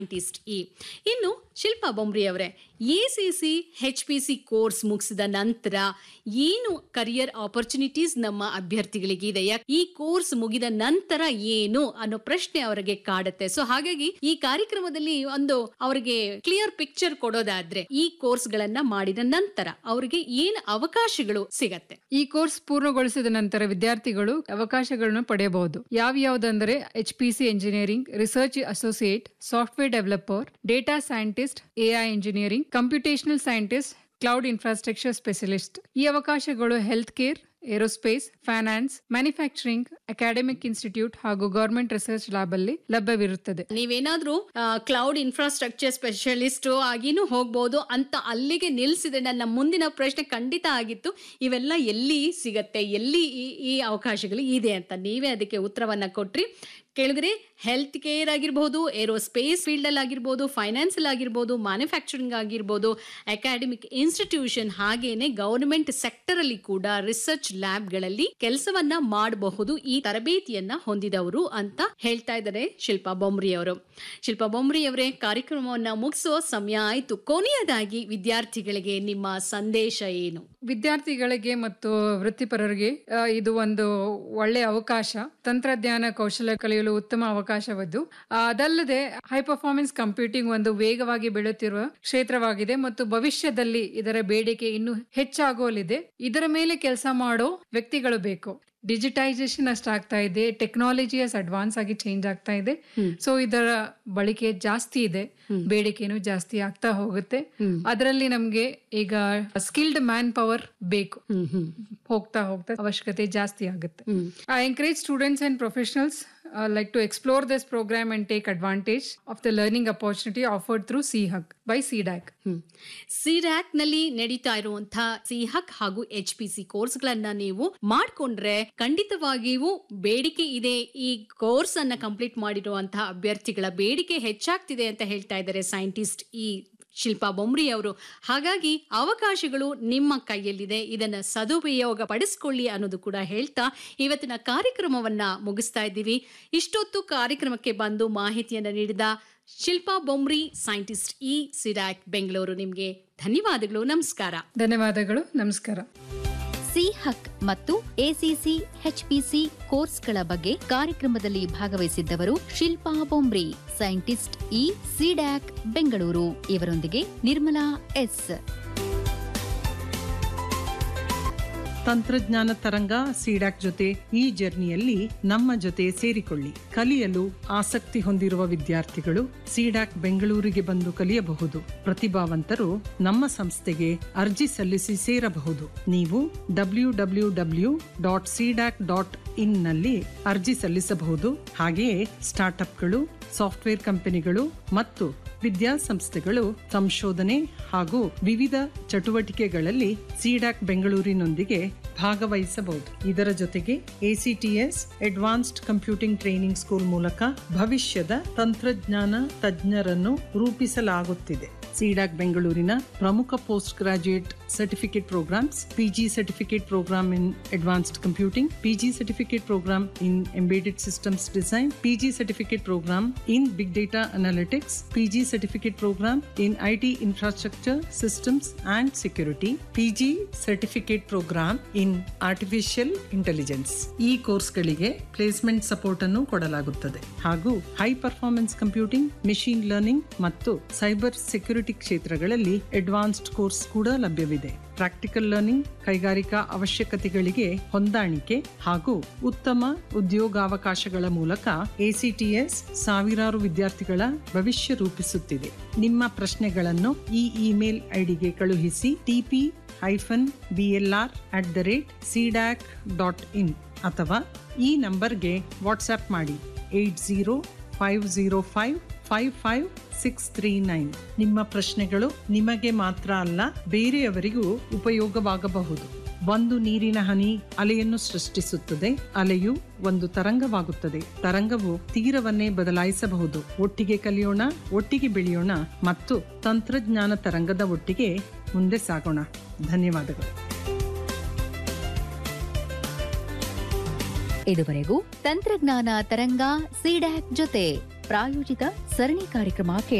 scientist E ಇನ್ನು ಶಿಲ್ಪಾ ಬೊಂಬ್ರಿ ಅವರೇ A C C H P C course ಮುಗಿಸಿದ ನಂತರ ಏನು ಕರಿಯರ್ ಆಪರ್ಚುನಿಟೀಸ್ ನಮ್ಮ ಅಭ್ಯರ್ಥಿಗಳಿಗೆ ಇದೆ ಯಾಕೆ ಈ ಕೋರ್ಸ್ ಮುಗಿದ ನಂತರ ಏನು ಅನ್ನೋ ಪ್ರಶ್ನೆ ಅವರಿಗೆ ಕಾಡುತ್ತೆ ಸೊ ಹಾಗಾಗಿ ಈ ಕಾರ್ಯಕ್ರಮದಲ್ಲಿ ಒಂದು ಅವರಿಗೆ ಕ್ಲಿಯರ್ ಪಿಕ್ಚರ್ ಕೊಡೋದಾದ್ರೆ ಈ ಕೋರ್ಸ್ ಗಳನ್ನ ಮಾಡಿದ ನಂತರ ಅವರಿಗೆ ಏನು ಅವಕಾಶಗಳು ಸಿಗತ್ತೆ ಈ ಕೋರ್ಸ್ ಪೂರ್ಣಗೊಳಿಸಿದ ನಂತರ ವಿದ್ಯಾರ್ಥಿಗಳು ಅವಕಾಶಗಳನ್ನು ಪಡೆಯಬಹುದು ಯಾವ್ಯಾವುದಂದರೆ H P C engineering research associate software developer data scientist AI engineering computational scientist cloud infrastructure specialist ಈ ಅವಕಾಶಗಳು health care aerospace finance manufacturing academic institute ಹಾಗೂ ಗವರ್ಮೆಂಟ್ ರಿಸರ್ಚ್ ಲ್ಯಾಬ್ ಅಲ್ಲಿ ಲಭ್ಯವಿರುತ್ತದೆ ನೀವೇನಾದ್ರೂ ಕ್ಲೌಡ್ ಇನ್ಫ್ರಾಸ್ಟ್ರಕ್ಚರ್ ಸ್ಪೆಷಲಿಸ್ಟ್ ಆಗಿನೂ ಹೋಗ್ಬೋದು ಅಂತ ಅಲ್ಲಿಗೆ ನಿಲ್ಸಿದ್ರೆ ನನ್ನ ಮುಂದಿನ ಪ್ರಶ್ನೆ ಖಂಡಿತ ಆಗಿತ್ತು ಇವೆಲ್ಲ ಎಲ್ಲಿ ಸಿಗತ್ತೆ ಎಲ್ಲಿ ಈ ಈ ಅವಕಾಶಗಳು ಇದೆ ಅಂತ ನೀವೇ ಅದಕ್ಕೆ ಉತ್ತರವನ್ನ ಕೊಟ್ರಿ ಕೇಳಿದ್ರೆ ಹೆಲ್ತ್ ಕೇರ್ ಆಗಿರ್ಬೋದು ಏರೋಸ್ಪೇಸ್ ಫೀಲ್ಡ್ ಅಲ್ಲಿ ಆಗಿರ್ಬೋದು ಫೈನಾನ್ಸ್ ಅಲ್ಲಿ ಆಗಿರ್ಬೋದು ಮ್ಯಾನುಫ್ಯಾಕ್ಚರಿಂಗ್ ಆಗಿರ್ಬೋದು ಅಕಾಡೆಮಿಕ್ ಇನ್ಸ್ಟಿಟ್ಯೂಷನ್ ಹಾಗೇನೆ ಗವರ್ಮೆಂಟ್ ಸೆಕ್ಟರ್ ಅಲ್ಲಿ ಕೂಡ ರಿಸರ್ಚ್ ಲ್ಯಾಬ್ಗಳಲ್ಲಿ ಕೆಲಸವನ್ನ ಮಾಡಬಹುದು ಈ ತರಬೇತಿಯನ್ನ ಹೊಂದಿದವರು ಅಂತ ಹೇಳ್ತಾ ಇದ್ದಾರೆ ಶಿಲ್ಪಾ ಬೊಮ್ರಿ ಅವರು ಶಿಲ್ಪಾ ಬೊಮ್ರಿ ಅವರೇ ಕಾರ್ಯಕ್ರಮವನ್ನ ಮುಗಿಸೋ ಸಮಯ ಆಯ್ತು ಕೊನೆಯದಾಗಿ ವಿದ್ಯಾರ್ಥಿಗಳಿಗೆ ನಿಮ್ಮ ಸಂದೇಶ ಏನು ವಿದ್ಯಾರ್ಥಿಗಳಿಗೆ ಮತ್ತು ವೃತ್ತಿಪರರಿಗೆ ಆ, ಇದು ಒಂದು ಒಳ್ಳೆಯ ಅವಕಾಶ ತಂತ್ರಜ್ಞಾನ ಕೌಶಲ್ಯ ಕಲಿಯಲು ಉತ್ತಮ ಅವಕಾಶವದ್ದು ಆ, ಅದಲ್ಲದೆ ಹೈ ಪರ್ಫಾರ್ಮೆನ್ಸ್ ಕಂಪ್ಯೂಟಿಂಗ್ ಒಂದು ವೇಗವಾಗಿ ಬೆಳೆಯುತ್ತಿರುವ ಕ್ಷೇತ್ರವಾಗಿದೆ ಮತ್ತು ಭವಿಷ್ಯದಲ್ಲಿ ಇದರ ಬೇಡಿಕೆ ಇನ್ನೂ ಹೆಚ್ಚಾಗೋಲಿದೆ ಇದರ ಮೇಲೆ ಕೆಲಸ ಮಾಡೋ ವ್ಯಕ್ತಿಗಳು ಬೇಕು ಡಿಜಿಟೈಸೇಷನ್ ಅಷ್ಟಾಗ್ತಾ ಇದೆ ಟೆಕ್ನಾಲಜಿ ಅಸ್ ಅಡ್ವಾನ್ಸ್ ಆಗಿ ಚೇಂಜ್ ಆಗ್ತಾ ಇದೆ ಸೊ ಇದರ ಬಳಕೆ ಜಾಸ್ತಿ ಇದೆ ಬೇಡಿಕೆನೂ ಜಾಸ್ತಿ ಆಗ್ತಾ ಹೋಗುತ್ತೆ ಅದರಲ್ಲಿ ನಮ್ಗೆ ಈಗ ಸ್ಕಿಲ್ಡ್ ಮ್ಯಾನ್ ಪವರ್ ಬೇಕು ಹೋಗ್ತಾ ಹೋಗ್ತಾ ಅವಶ್ಯಕತೆ ಜಾಸ್ತಿ ಆಗುತ್ತೆ I encourage students and professionals like to explore this program and take advantage of the learning opportunity offered through C hack by C DAC ಸಿರ್ಯಾಕ್ ನಲ್ಲಿ ನಡೀತಾ ಇರುವಂತಹ ಸಿಹಕ್ ಹಾಗೂ ಎಚ್ ಪಿ ಸಿ ಕೋರ್ಸ್ ಗಳನ್ನ ನೀವು ಮಾಡ್ಕೊಂಡ್ರೆ ಖಂಡಿತವಾಗಿಯೂ ಬೇಡಿಕೆ ಇದೆ ಈ ಕೋರ್ಸ್ ಅನ್ನ ಕಂಪ್ಲೀಟ್ ಮಾಡಿರುವಂತಹ ಅಭ್ಯರ್ಥಿಗಳ ಬೇಡಿಕೆ ಹೆಚ್ಚಾಗ್ತಿದೆ ಅಂತ ಹೇಳ್ತಾ ಇದ್ದಾರೆ ಸೈಂಟಿಸ್ಟ್ ಈ ಶಿಲ್ಪಾ ಬೊಮ್ರಿ ಅವರು ಹಾಗಾಗಿ ಅವಕಾಶಗಳು ನಿಮ್ಮ ಕೈಯಲ್ಲಿದೆ ಇದನ್ನ ಸದುಪಯೋಗ ಪಡಿಸ್ಕೊಳ್ಳಿ ಅನ್ನೋದು ಕೂಡ ಹೇಳ್ತಾ ಇವತ್ತಿನ ಕಾರ್ಯಕ್ರಮವನ್ನ ಮುಗಿಸ್ತಾ ಇದ್ದೀವಿ ಇಷ್ಟೊತ್ತು ಕಾರ್ಯಕ್ರಮಕ್ಕೆ ಬಂದು ಮಾಹಿತಿಯನ್ನ ನೀಡಿದ ಶಿಲ್ಪಾ ಬೊಮ್ರಿ ಸೈಂಟಿಸ್ಟ್ ಇ ಸಿರಾಕ್ ಬೆಂಗಳೂರು ನಿಮಗೆ ಧನ್ಯವಾದಗಳು ನಮಸ್ಕಾರ ಧನ್ಯವಾದಗಳು ನಮಸ್ಕಾರ ಸಿ ಹಕ್ ಮತ್ತು ಎಸಿಸಿ ಎಚ್ಪಿಸಿ ಕೋರ್ಸ್ಗಳ ಬಗ್ಗೆ ಕಾರ್ಯಕ್ರಮದಲ್ಲಿ ಭಾಗವಹಿಸಿದ್ದವರು Shilpa Bombri scientist E CDAC Bengaluru ಇವರೊಂದಿಗೆ ನಿರ್ಮಲಾ ಎಸ್ ತಂತ್ರಜ್ಞಾನ ತರಂಗ ಸಿಡಾಕ್ ಜೊತೆ ಈ ಜರ್ನಿಯಲ್ಲಿ ನಮ್ಮ ಜೊತೆ ಸೇರಿಕೊಳ್ಳಿ ಕಲಿಯಲು ಆಸಕ್ತಿ ಹೊಂದಿರುವ ವಿದ್ಯಾರ್ಥಿಗಳು ಸಿಡಾಕ್ ಬೆಂಗಳೂರಿಗೆ ಬಂದು ಕಲಿಯಬಹುದು ಪ್ರತಿಭಾವಂತರು ನಮ್ಮ ಸಂಸ್ಥೆಗೆ ಅರ್ಜಿ ಸಲ್ಲಿಸಿ ಸೇರಬಹುದು ನೀವು W W W dot CDAC dot in ನಲ್ಲಿ ಅರ್ಜಿ ಸಲ್ಲಿಸಬಹುದು ಹಾಗೆಯೇ ಸ್ಟಾರ್ಟ್ಅಪ್ಗಳು ಸಾಫ್ಟ್ವೇರ್ ಕಂಪನಿಗಳು ಮತ್ತು ವಿದ್ಯಾಸಂಸ್ಥೆಗಳು ಸಂಶೋಧನೆ ಹಾಗೂ ವಿವಿಧ ಚಟುವಟಿಕೆಗಳಲ್ಲಿ ಸಿಡಾಕ್ ಬೆಂಗಳೂರಿನೊಂದಿಗೆ ಭಾಗವಹಿಸಬಹುದು ಇದರ ಜೊತೆಗೆ ACTS advanced computing training school ಮೂಲಕ ಭವಿಷ್ಯದ ತಂತ್ರಜ್ಞಾನ ತಜ್ಞರನ್ನು ರೂಪಿಸಲಾಗುತ್ತಿದೆ ಸಿಡಾಕ್ ಬೆಂಗಳೂರಿನ ಪ್ರಮುಖ post graduate certificate programmes PG certificate programme in advanced computing PG certificate programme in embedded systems design PG certificate programme in big data analytics PG certificate programme in IT infrastructure systems and security PG certificate programme in artificial intelligence ಈ ಕೋರ್ಸ್ಗಳಿಗೆ placement support ಅನ್ನು ಕೊಡಲಾಗುತ್ತದೆ ಹಾಗೂ high performance computing machine learning ಮತ್ತು cyber security ಕ್ಷೇತ್ರಗಳಲ್ಲಿ advanced course ಕೂಡ ಲಭ್ಯವಿದೆ practical learning ಕೈಗಾರಿಕಾ ಅವಶ್ಯಕತೆಗಳಿಗೆ ಹೊಂದಾಣಿಕೆ ಹಾಗೂ ಉತ್ತಮ ಉದ್ಯೋಗಾವಕಾಶಗಳ ಮೂಲಕ ಎಸಿಟಿಎಸ್ ಸಾವಿರಾರು ವಿದ್ಯಾರ್ಥಿಗಳ ಭವಿಷ್ಯ ರೂಪಿಸುತ್ತಿದೆ ನಿಮ್ಮ ಪ್ರಶ್ನೆಗಳನ್ನು ಈ ಇಮೇಲ್ ಐಡಿಗೆ ಕಳುಹಿಸಿ TP hyphen BLR at the rate CDAC dot in ಅಥವಾ ಈ ನಂಬರ್ಗೆ ವಾಟ್ಸ್ಆ್ಯಪ್ ಮಾಡಿ eight zero five zero five five five six three nine ನಿಮ್ಮ ಪ್ರಶ್ನೆಗಳು ನಿಮಗೆ ಮಾತ್ರ ಅಲ್ಲ ಬೇರೆಯವರಿಗೂ ಉಪಯೋಗವಾಗಬಹುದು ಒಂದು ನೀರಿನ ಹನಿ ಅಲೆಯನ್ನು ಸೃಷ್ಟಿಸುತ್ತದೆ ಅಲೆಯು ಒಂದು ತರಂಗವಾಗುತ್ತದೆ ತರಂಗವು ತೀರವನ್ನೇ ಬದಲಾಯಿಸಬಹುದು ಒಟ್ಟಿಗೆ ಕಲಿಯೋಣ ಒಟ್ಟಿಗೆ ಬೆಳೆಯೋಣ ಮತ್ತು ತಂತ್ರಜ್ಞಾನ ತರಂಗದ ಒಟ್ಟಿಗೆ ಮುಂದೆ ಸಾಗೋಣ ಧನ್ಯವಾದಗಳು ಇದುವರೆಗೂ ತಂತ್ರಜ್ಞಾನ ತರಂಗ ಸಿಡ್ಯಾಕ್ ಜೊತೆ ಪ್ರಾಯೋಜಿತ ಸರಣಿ ಕಾರ್ಯಕ್ರಮ